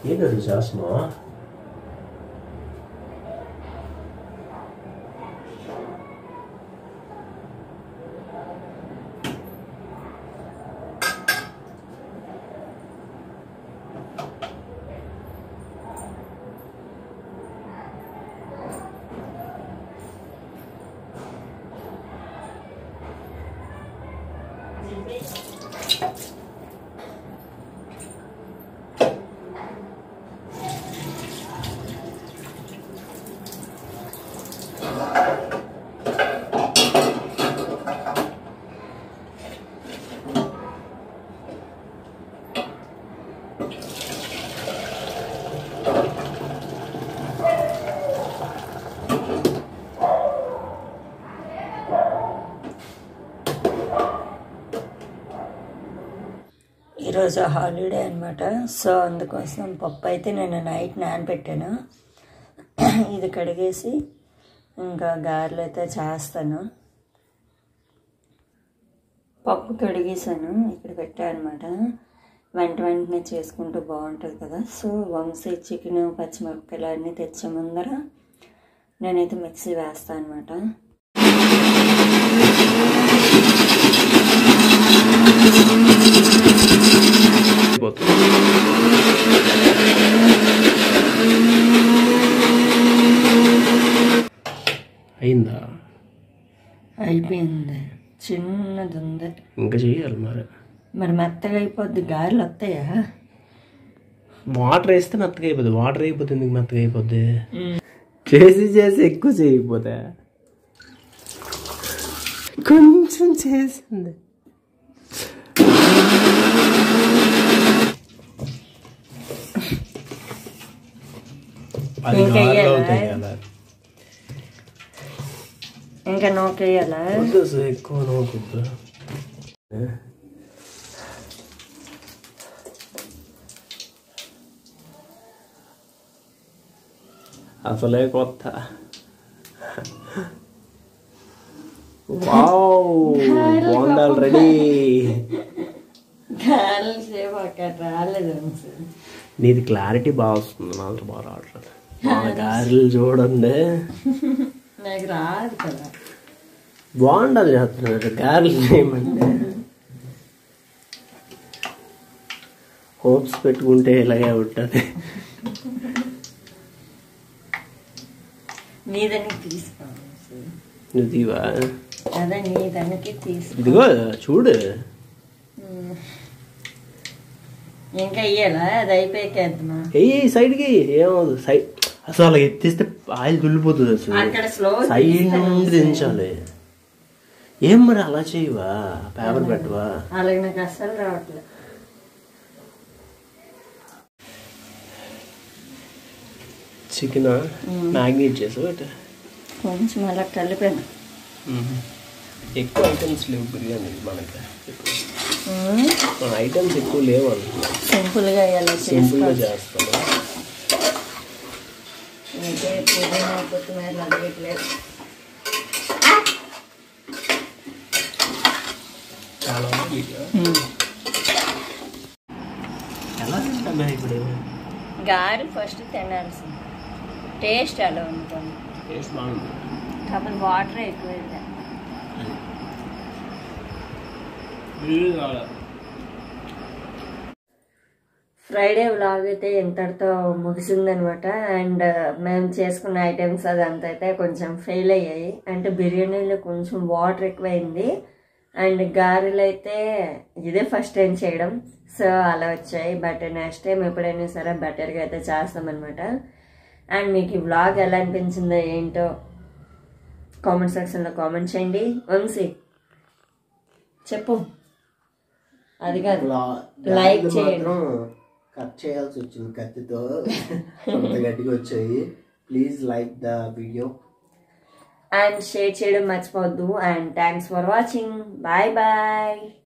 ఏంటి అది చేస్తున్నావా ఈరోజు హాలిడే అనమాట సో అందుకోసం పప్పు అయితే నేను నైట్ నానబెట్టాను ఇది కడిగేసి ఇంకా గారెలు అయితే చేస్తాను పప్పు కడిగేసాను ఇక్కడ పెట్టాను అనమాట వెంట వెంటనే చేసుకుంటూ బాగుంటుంది కదా సో వంశీ చికెన్ పచ్చిమిరపకాయలు అన్నీ తెచ్చే ముందర నేనైతే మిక్సీ వేస్తాను అనమాట అయిందా అయిపోయింది చిన్నది ఉంది ఇంకా చెయ్యాలి మరి మరి మెత్తగా అయిపోద్ది గారెలు వస్తాయా వాటర్ వేస్తే మెత్తగా అయిపోద్ది వాటర్ అయిపోతే ఎందుకు మెత్తగా అయిపోద్ది చేసి చేసి ఎక్కువ చేయకపోతే కొంచెం చేసింది అది ఇంకా గారెలు వేయాలా? అవుతాయి కదా. ఇంకా నోకేయాలా వద్దు అసలు ఎక్కువ నోకొద్దు అసలే కొత్త వావ్ బోండాలు రెడీ గారెలు సేపు అక్కడ రాలేదు వంశీ. నీది క్లారిటీ బాగా వస్తుంది నాకు బాగా రావట్లేదు మా గారెలు చూడండి నాకు రాదు కదా బాగుండాలి చేస్తున్నారు గారెలు చేయమంటే హోప్స్ పెట్టుకుంటే ఇలాగే ఉంటుంది నీదానికి తీసుకో వంశీ. నువ్వు తీవా అదే నీదానికి తీసుకో ఇదిగో చూడు ఇంకా ఇయ్యాలా అది అయిపోయాకేద్దామా ఏయ్ సైడ్కి ఏమవుదు సైడ్ అసలు అలా ఎత్తిస్తే ఆయిల్ తుల్లిపోతుంది అసలు అక్కడ స్లో సైడ్ నుండి దించాలి ఏం మరి అలా చేయవా పేపర్ పెట్టవా అలాగే నాకు అస్సలు రావట్లేదు చికెన్ మ్యాగ్నేట్ చేసావు అంటే కొంచెం అలా కలిపాను ఎక్కువ ఐటమ్స్ లేవు బిర్యానీ మనకి మన ఐటమ్స్ ఎక్కువ లేవు అనుకున్నా సింపుల్గా ఇలా సింపుల్గా చేసుకోవచ్చు చేస్తాను ఇంకే పుదీనా కొత్తిమీర అడగట్లేదు చాలా ఉంది వీడియో. ఎలా తింటాను ఇప్పుడు గారి ఫస్ట్ తినాల్సింది టేస్ట్ అలా ఉంటుంది టేస్ట్ బాగుంది కాకపోతే వాటర్ ఎక్కువ వేయాలి. వీడియో కావాలి ఫ్రైడే వ్లాగ్ అయితే ఇంతటితో ముగిసిందనమాట అండ్ మేము చేసుకున్న ఐటమ్స్ అదంతా అయితే కొంచెం ఫెయిల్ అయ్యాయి అంటే బిర్యానీలో కొంచెం వాటర్ ఎక్కువైంది అండ్ గారెలు అయితే ఇదే ఫస్ట్ టైం చేయడం సో అలా వచ్చాయి బట్ నెక్స్ట్ టైం ఎప్పుడైనా సరే బెటర్గా అయితే చేస్తామన్నమాట అండ్ మీకు ఈ వ్లాగ్ ఎలా అనిపించిందో ఏంటో కామెంట్ సెక్షన్లో కామెంట్ చేయండి వంశీ చెప్పు అది కాదు లైక్ చేయండి కట్ చేయాల్సి వచ్చింది కత్తితో అంత గట్టిగా వచ్చాయి please like the video and share చేయడం మర్చిపోవద్దు and thanks for watching bye bye